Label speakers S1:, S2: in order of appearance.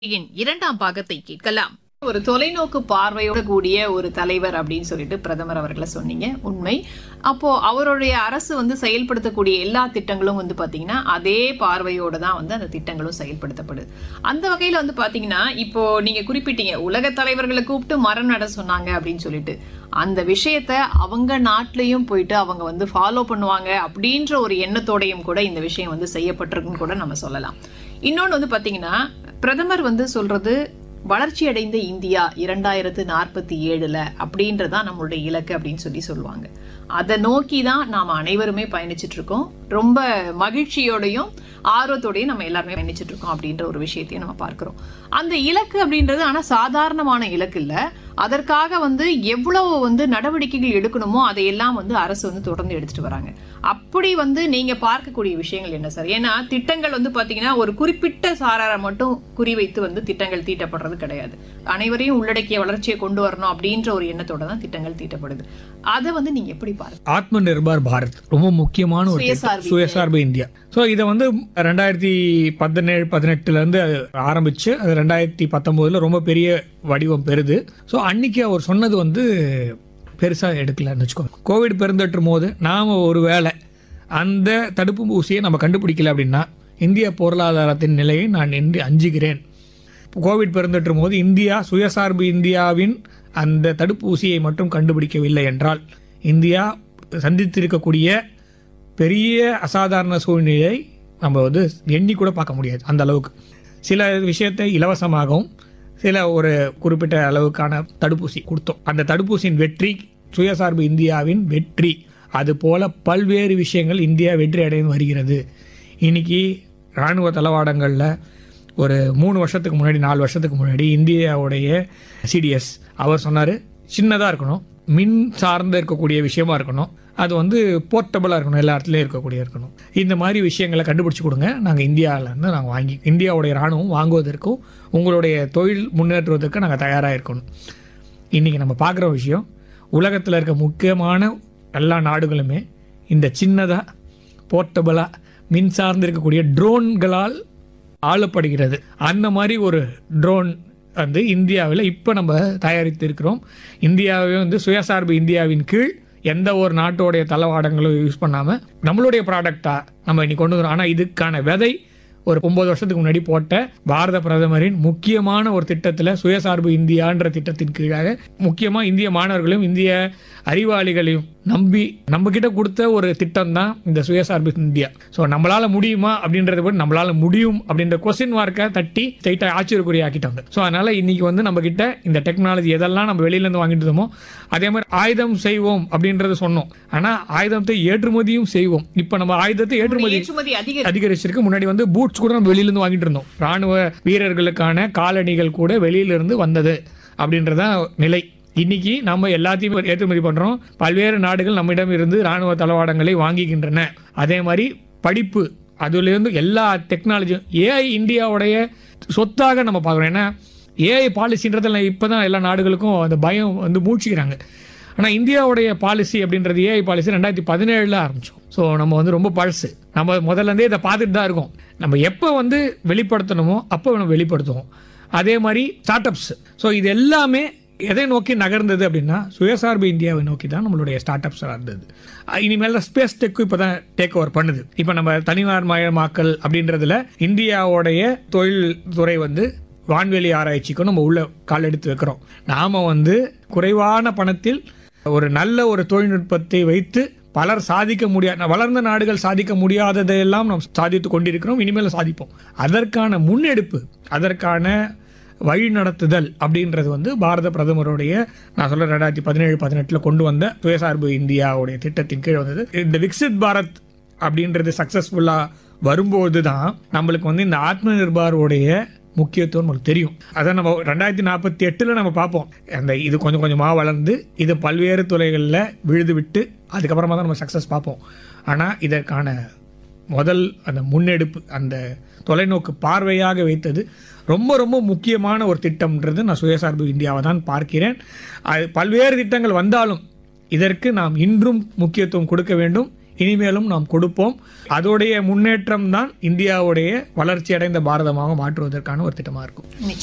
S1: இன் இரண்டாம் பாகத்தை கேட்கலாம்
S2: ஒரு தொலைநோக்கு பார்வையோட கூடிய ஒரு தலைவர் அப்படின்னு சொல்லிட்டு பிரதமர் அவர்களை சொன்னீங்க உண்மை அப்போ அவருடைய அரசு வந்து செயல்படுத்தக்கூடிய எல்லா திட்டங்களும் வந்து பாத்தீங்கன்னா அதே பார்வையோட தான் வந்து அந்த திட்டங்களும் செயல்படுத்தப்படுது அந்த வகையில வந்து பாத்தீங்கன்னா இப்போ நீங்க குறிப்பிட்டீங்க உலக தலைவர்களை கூப்பிட்டு மரம் நட சொன்னாங்க அப்படின்னு சொல்லிட்டு அந்த விஷயத்த அவங்க நாட்டிலையும் போயிட்டு அவங்க வந்து ஃபாலோ பண்ணுவாங்க அப்படின்ற ஒரு எண்ணத்தோடையும் கூட இந்த விஷயம் வந்து செய்யப்பட்டிருக்குன்னு கூட நம்ம சொல்லலாம் இன்னொன்று வந்து பாத்தீங்கன்னா பிரதமர் வந்து சொல்றது வளர்ச்சி அடைந்த இந்தியா இரண்டாயிரத்து நாற்பத்தி ஏழுல அப்படின்றதான் நம்மளுடைய இலக்கு அப்படின்னு சொல்லி சொல்லுவாங்க அதை நோக்கி தான் நாம் அனைவருமே பயணிச்சுட்டு இருக்கோம் ரொம்ப மகிழ்ச்சியோடையும் ஆர்வத்தோடையும் நம்ம எல்லாருமே பயணிச்சுட்டு இருக்கோம் அப்படின்ற ஒரு விஷயத்தையும் நம்ம பார்க்கிறோம் அந்த இலக்கு அப்படின்றது ஆனால் சாதாரணமான இலக்கு இல்லை அதற்காக வந்து எவ்வளவு வந்து நடவடிக்கைகள் எடுக்கணுமோ அதையெல்லாம் வந்து அரசு வந்து தொடர்ந்து எடுத்துட்டு வராங்க அப்படி வந்து நீங்க பார்க்கக்கூடிய விஷயங்கள் என்ன சார் ஏன்னா திட்டங்கள் வந்து பாத்தீங்கன்னா ஒரு குறிப்பிட்ட சாராரை மட்டும் குறிவைத்து வந்து திட்டங்கள் தீட்டப்படுறது கிடையாது அனைவரையும் உள்ளடக்கிய வளர்ச்சியை கொண்டு வரணும் அப்படின்ற ஒரு எண்ணத்தோட தான் திட்டங்கள் தீட்டப்படுது அதை வந்து நீங்க எப்படி பாருங்க
S3: ஆத்ம நிர்பார் பாரத் ரொம்ப முக்கியமான ஒரு திட்டம்.
S2: சுயசார்பு
S3: சுயசார்பு இந்தியா ஸோ இதை வந்து ரெண்டாயிரத்தி பதினேழு பதினெட்டுல இருந்து அது ஆரம்பிச்சு அது ரெண்டாயிரத்தி பத்தொன்பதுல ரொம்ப பெரிய வடிவம் பெறுது ஸோ அன்னைக்கு அவர் சொன்னது வந்து பெருசா எடுக்கலன்னு வச்சுக்கோங்க கோவிட் பெருந்தொற்றும் போது நாம ஒரு வேளை அந்த தடுப்பு ஊசியை நம்ம கண்டுபிடிக்கல அப்படின்னா இந்திய பொருளாதாரத்தின் நிலையை நான் என்று அஞ்சுகிறேன் கோவிட் பெருந்தொற்றும் போது இந்தியா சுயசார்பு இந்தியாவின் அந்த தடுப்பூசியை மட்டும் கண்டுபிடிக்கவில்லை என்றால் இந்தியா சந்தித்திருக்கக்கூடிய பெரிய அசாதாரண சூழ்நிலையை நம்ம வந்து எண்ணி கூட பார்க்க முடியாது அந்த அளவுக்கு சில விஷயத்தை இலவசமாகவும் சில ஒரு குறிப்பிட்ட அளவுக்கான தடுப்பூசி கொடுத்தோம் அந்த தடுப்பூசியின் வெற்றி சுயசார்பு இந்தியாவின் வெற்றி அது போல பல்வேறு விஷயங்கள் இந்தியா வெற்றி அடைந்து வருகிறது இன்னைக்கு இராணுவ தளவாடங்களில் ஒரு மூணு வருஷத்துக்கு முன்னாடி நாலு வருஷத்துக்கு முன்னாடி இந்தியாவுடைய சிடிஎஸ் அவர் சொன்னார் சின்னதாக இருக்கணும் மின் சார்ந்து இருக்கக்கூடிய விஷயமா இருக்கணும் அது வந்து போர்ட்டபுளாக இருக்கணும் எல்லா இடத்துலையும் இருக்கக்கூடிய இருக்கணும் இந்த மாதிரி விஷயங்களை கண்டுபிடிச்சு கொடுங்க நாங்கள் இந்தியாவிலேருந்து நாங்கள் வாங்கி இந்தியாவுடைய இராணுவம் வாங்குவதற்கும் உங்களுடைய தொழில் முன்னேற்றுவதற்கு நாங்கள் தயாராக இருக்கணும் இன்றைக்கி நம்ம பார்க்குற விஷயம் உலகத்தில் இருக்க முக்கியமான எல்லா நாடுகளுமே இந்த சின்னதாக போர்ட்டபுளாக மின் சார்ந்து இருக்கக்கூடிய ட்ரோன்களால் ஆளப்படுகிறது அந்த மாதிரி ஒரு ட்ரோன் வந்து இந்தியாவில் இப்போ நம்ம தயாரித்து இருக்கிறோம் இந்தியாவே வந்து சுயசார்பு இந்தியாவின் கீழ் எந்த ஒரு நாட்டோடைய தளவாடங்களும் யூஸ் பண்ணாமல் நம்மளுடைய ப்ராடக்டாக நம்ம இன்னைக்கு கொண்டு வரோம் ஆனால் இதுக்கான விதை ஒரு ஒன்பது வருஷத்துக்கு முன்னாடி போட்ட பாரத பிரதமரின் முக்கியமான ஒரு திட்டத்தில் சுயசார்பு இந்தியான்ற திட்டத்தின் கீழாக முக்கியமாக இந்திய மாணவர்களையும் இந்திய அறிவாளிகளையும் நம்பி நம்ம கிட்ட கொடுத்த ஒரு திட்டம் தான் இந்த சுயசார்பு இந்தியா ஸோ நம்மளால முடியுமா அப்படின்றத விட நம்மளால முடியும் அப்படின்ற கொஸ்டின் மார்க்கை தட்டி ஸ்ட்ரைட்டாக ஆச்சரியக்குரிய ஆக்கிட்டாங்க ஸோ அதனால இன்னைக்கு வந்து நம்ம கிட்ட இந்த டெக்னாலஜி எதெல்லாம் நம்ம வெளியில இருந்து வாங்கிட்டு இருந்தோமோ அதே மாதிரி ஆயுதம் செய்வோம் அப்படின்றத சொன்னோம் ஆனால் ஆயுதத்தை ஏற்றுமதியும் செய்வோம் இப்போ நம்ம ஆயுதத்தை ஏற்றுமதி
S2: ஏற்றுமதி அதிக
S3: அதிகரிச்சிருக்கு முன்னாடி வந்து பூட்ஸ் கூட நம்ம வெளியில இருந்து வாங்கிட்டு இருந்தோம் ராணுவ வீரர்களுக்கான காலணிகள் கூட வெளியில இருந்து வந்தது அப்படின்றதான் நிலை இன்னைக்கு நம்ம எல்லாத்தையும் ஏற்றுமதி பண்றோம் பல்வேறு நாடுகள் நம்மிடம் இருந்து ராணுவ தளவாடங்களை வாங்குகின்றன அதே மாதிரி படிப்பு அதுல இருந்து எல்லா டெக்னாலஜியும் ஏஐ இந்தியாவுடைய சொத்தாக நம்ம பார்க்குறோம் ஏன்னா ஏஐ பாலிசின்றதில் இப்போ தான் எல்லா நாடுகளுக்கும் அந்த பயம் வந்து மூழ்கிக்கிறாங்க ஆனால் இந்தியாவுடைய பாலிசி அப்படின்றது ஏஐ பாலிசி ரெண்டாயிரத்தி பதினேழில் ஆரம்பிச்சோம் ஸோ நம்ம வந்து ரொம்ப பழசு நம்ம முதல்ல இருந்தே இதை பார்த்துட்டு தான் இருக்கோம் நம்ம எப்போ வந்து வெளிப்படுத்தணுமோ அப்போ நம்ம வெளிப்படுத்துவோம் அதே மாதிரி ஸ்டார்ட் அப்ஸ் ஸோ இது எல்லாமே எதை நோக்கி நகர்ந்தது அப்படின்னா சுயசார்பு இந்தியாவை நோக்கி தான் நம்மளுடைய ஸ்டார்ட் அப்ஸ் இருந்தது அஹ் இனிமேல் ஸ்பேஸ் டெக்கும் இப்போ தான் டேக் ஓவர் பண்ணுது இப்போ நம்ம தனியார் மயமாக்கல் அப்படின்றதுல இந்தியாவுடைய தொழில் துறை வந்து வான்வெளி ஆராய்ச்சிக்கும் நம்ம உள்ள கால் எடுத்து வைக்கிறோம் நாம வந்து குறைவான பணத்தில் ஒரு நல்ல ஒரு தொழில்நுட்பத்தை வைத்து பலர் சாதிக்க முடியாத வளர்ந்த நாடுகள் சாதிக்க முடியாததையெல்லாம் நாம் சாதித்து கொண்டிருக்கிறோம் இனிமேல் சாதிப்போம் அதற்கான முன்னெடுப்பு அதற்கான வழி நடத்துதல் அப்படின்றது வந்து பாரத பிரதமருடைய நான் சொல்ல ரெண்டாயிரத்தி பதினேழு பதினெட்டில் கொண்டு வந்த சுயசார்பு இந்தியாவுடைய திட்டத்தின் கீழ் வந்தது இந்த விக்சித் பாரத் அப்படின்றது சக்ஸஸ்ஃபுல்லாக வரும்போது தான் நம்மளுக்கு வந்து இந்த ஆத்ம நிர்பாரோடைய முக்கியத்துவம் நமக்கு தெரியும் அதை நம்ம ரெண்டாயிரத்தி நாற்பத்தி எட்டில் நம்ம பார்ப்போம் அந்த இது கொஞ்சம் கொஞ்சமாக வளர்ந்து இது பல்வேறு துறைகளில் விழுது விட்டு அதுக்கப்புறமா தான் நம்ம சக்ஸஸ் பார்ப்போம் ஆனால் இதற்கான முதல் அந்த முன்னெடுப்பு அந்த தொலைநோக்கு பார்வையாக வைத்தது ரொம்ப ரொம்ப முக்கியமான ஒரு திட்டம்ன்றது நான் சுயசார்பு இந்தியாவை தான் பார்க்கிறேன் அது பல்வேறு திட்டங்கள் வந்தாலும் இதற்கு நாம் இன்றும் முக்கியத்துவம் கொடுக்க வேண்டும் இனிமேலும் நாம் கொடுப்போம் அதோடைய முன்னேற்றம் தான் இந்தியாவுடைய வளர்ச்சி அடைந்த பாரதமாக மாற்றுவதற்கான ஒரு திட்டமாக இருக்கும்